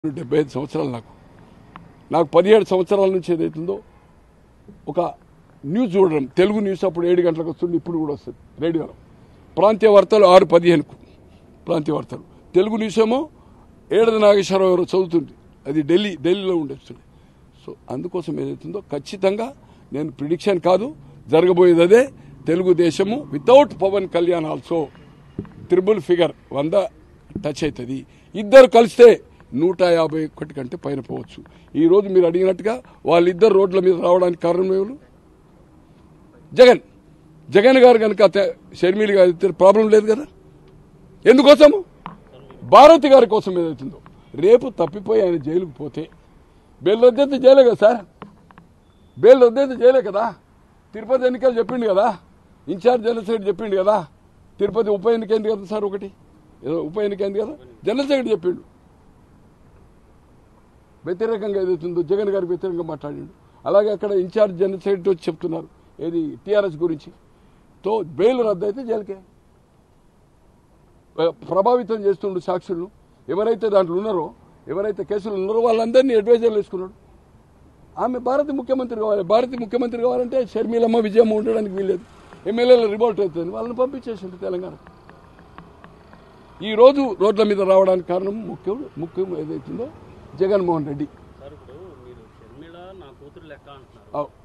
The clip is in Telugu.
డెబ్బై ఐదు సంవత్సరాలు నాకు నాకు పదిహేడు సంవత్సరాల నుంచి ఏదైతుందో ఒక న్యూస్ చూడడం తెలుగు న్యూస్ అప్పుడు ఏడు గంటలకు వస్తుంది ఇప్పుడు కూడా వస్తుంది రేడియోలో ప్రాంతీయ వార్తలు ఆరు పదిహేనుకు ప్రాంతీయ వార్తలు తెలుగు న్యూస్ ఏమో ఏడది నాగేశ్వరరావు ఎవరో చదువుతుంది అది ఢిల్లీ ఢిల్లీలో ఉండేస్తుంది సో అందుకోసం ఏదైతుందో ఖచ్చితంగా నేను ప్రిడిక్షన్ కాదు జరగబోయేది అదే తెలుగుదేశము without Pawan Kalyan also triple figure వంద టచ్ అవుతుంది ఇద్దరు కలిస్తే నూట యాభై ఒకటి కంటే పైన పోవచ్చు ఈ రోజు మీరు అడిగినట్టుగా వాళ్ళిద్దరు రోడ్ల మీద రావడానికి కారణం ఎవరు జగన్ జగన్ గారు కనుక తె- షర్మిలి గారు ఇద్దరు ప్రాబ్లం లేదు కదా ఎందుకోసము భారతి గారి కోసం ఏదైతుందో రేపు తప్పిపోయి ఆయన జైలుకు పోతే బెయిల్ రద్దయితే జైలే కదా సార్ బెయిల్ రద్దయితే జైలే కదా తిరుపతి ఎన్నికలు చెప్పిండు కదా ఇన్ఛార్జ్ జనరల్ సెక్రటరీ చెప్పిండు కదా తిరుపతి ఉప ఎన్నిక అయింది కదా సార్ ఒకటి ఏదో ఉప ఎన్నిక అయింది కదా జనరల్ సెక్రటరీ చెప్పిండు వ్యతిరేకంగా ఏదైతుందో జగన్ గారికి వ్యతిరేకంగా మాట్లాడిండు అలాగే అక్కడ ఇన్ఛార్జ్ జనరల్ సెక్రటరీ వచ్చి చెప్తున్నారు ఏది టీఆర్ఎస్ గురించి తో బెయిల్ రద్దు అయితే జైలుకే ప్రభావితం చేస్తుండు సాక్షులను ఎవరైతే దాంట్లో ఉన్నారో ఎవరైతే కేసులు ఉన్నారో వాళ్ళందరినీ అడ్వైజర్లు వేసుకున్నాడు ఆమె భారత ముఖ్యమంత్రి కావాలి భారత ముఖ్యమంత్రి కావాలంటే షర్మిలమ్మ విజయమ్మ ఉండడానికి వీల్లేదు ఎమ్మెల్యేలు రివోల్ట్ అవుతుంది వాళ్ళని పంపించేసింది తెలంగాణ ఈ రోజు రోడ్ల మీద రావడానికి కారణం ముఖ్యం ముఖ్యం ఏదైతుందో జగన్మోహన్ రెడ్డి సార్ ఇప్పుడు మీరు షర్మిల నా కూతురు లెక్క అంటున్నారు అవ్-